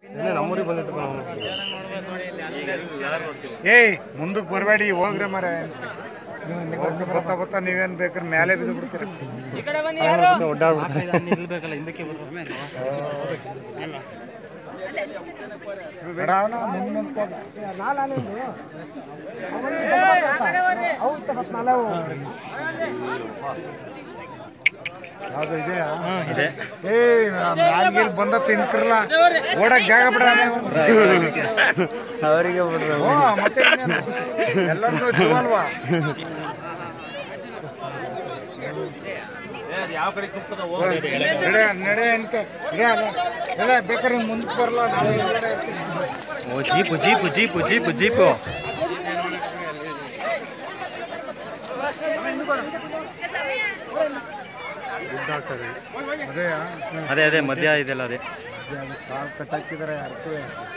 ನಮ್ಮೂರಿಗೆ ಬಂದಿತ್ತು ಕಣೋ ಅವ್ನು. ಏಯ್ ಮುಂದಕ್ಕೆ ಬರಬೇಡಿ ಹೋಗ್ರಿ ಮರ ಹೋಗ್ತಾ ಬತ್ತಾ ಬತ್ತಾ ನೀವೇನ್ ಬೇಕಾದ್ರೆ ಮೇಲೆ ಬಿದ್ದು ಬಿಡ್ತೀರ ಮತ್ತೆ ಒಡ್ಡಾಡ್ಬಿಡ್ತಾರೆ ಬೇಡ ಅವ್ನ ಮುಂದ್ ಮುಂದಕ್ಕೆ ಹೋದ ಯಾವ್ದು ಇದೆಯಾ ಇದೆ ಏಯ್ ಮ್ಯಾಲ್ಗಿಲ್ ಬಂದ ತಿನ್ಕ್ರಲ್ಲ ಓಡಕ್ ಜಾಗ ಬಿಡ ಅವರಿಗೆ ಬಿಡ್ರು ಓ ಮತ್ತೆ ಇನ್ನೇನು? ಎಲ್ಲರಿಗೂ ಜೀವಲ್ವಾ ನಡೆ ನಡೆ ಅನ್ಕ ಇದೆ ಅಲ್ಲ ಇಲ್ಲ ಬೇಕಾದ್ರೆ ಮುಂದಕ್ಕೆ ಬರಲ್ಲ ನಾವು ಹಿಂದ್ಗಡೆ ಇರ್ತೀವಿ. ಓ jeep jeep jeep jeep jeep ಅದೇಯಾ? ಅದೇ ಅದೇ ಮಧ್ಯ ಇದೆಲ್ಲ ಅದೇ ಅದೇ ಅದು ಕಾಲ್ ಕಟ್ಟಾಕಿದಾರೆ ಯಾರ್ಗೂ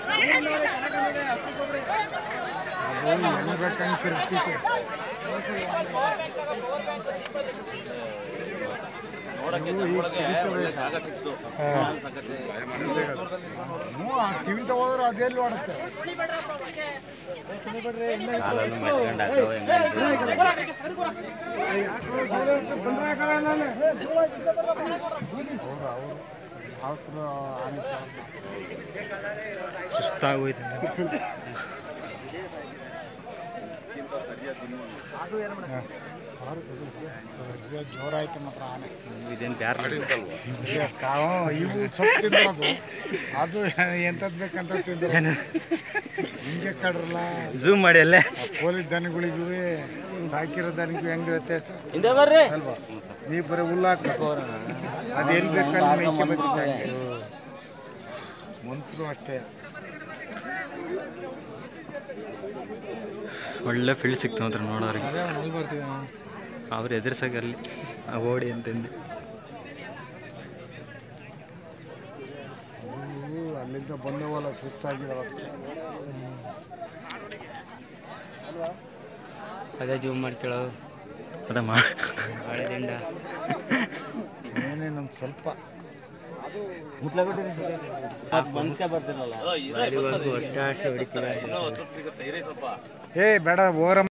ಅದು ಹೆಂಗ್ ಬೇಕಂಗ್ ತಿರ್ಗ್ತೈತೆ ಇವು ಈಗ ತಿವಿತವೆ. ಹ್ಞೂ, ಆ ತಿವಿತ ಹೋದ್ರೆ ಅದೆಲ್ಲಿ ಓಡುತ್ತೆ ಕಾಲಲ್ಲಿ ಮಟ್ಕೊಂಡು ಹಾಕೋ ಅವ್ರು ಅವರು ಅವತ್ತು ಆನೆ ಸುಸ್ತಾಗೋಯ್ತು ಜೋರಾಯ್ತು ಮಾತ್ರ ಆನೆ ಇದೇನು ಬ್ಯಾರ ಈಗ ಕಾವು ಇವು ಸೊಪ್ಪು ತಿಂದ್ರದು ಅದು ಎಂಥದ್ದು ಬೇಕಂತ ತಿಂದ್ರು ಹಿಂಗೆ ಕಡ್ರಲ್ಲ ಝೂಮ್ ಮಾಡಿ ಅಲ್ಲೇ ಪೊಲೀಸ್ ದನಗಳಿಗೂ ಸಾಕಿರೋ ದನಗೂ ಹೆಂಗೆ ವ್ಯತ್ಯಾಸ ಹಿಂದೆ ಬರ್ರಿ ಅಲ್ವಾ ನೀವು ಬರೀ ಹುಲ್ಲು ಹಾಕ್ಬೇಕು ಅದು ಎಲ್ಲಿ ಬೇಕಲ್ಲಿ ಮೇಯ್ಕೆ ಬಂದಿದ್ದೆ ಹಂಗೆ ಮನ್ಸರು ಅಷ್ಟೇ ಒಳ್ಳೆ ಫೀಲ್ಡ್ ಸಿಕ್ತು ಮಾತ್ರ ನೋಡೋರಿಗೆ ಅವ್ರು ಎದುರ್ಸಾಗ ಅಲ್ಲಿ ಆ ಓಡಿ ಅಂತಂದು ಅವು ಅಲ್ಲಿಂದ ಬಂದವಲ್ಲ ಸುಸ್ತಾಗಿದಾವ ಅದಕ್ಕೆ ಅದೇ ಜೂಮ್ ಮಾಡಿ ಕೇಳೋದು ಅದೇ ಮಾಡಿ ದಿಂಡ ಏನೇನು ಸ್ವಲ್ಪ ಒಟ್ಟಾಡ್ಸಿ ಹೊಡಿತೀವಿ ಏ ಬೇಡ ಓರಮ್ಮ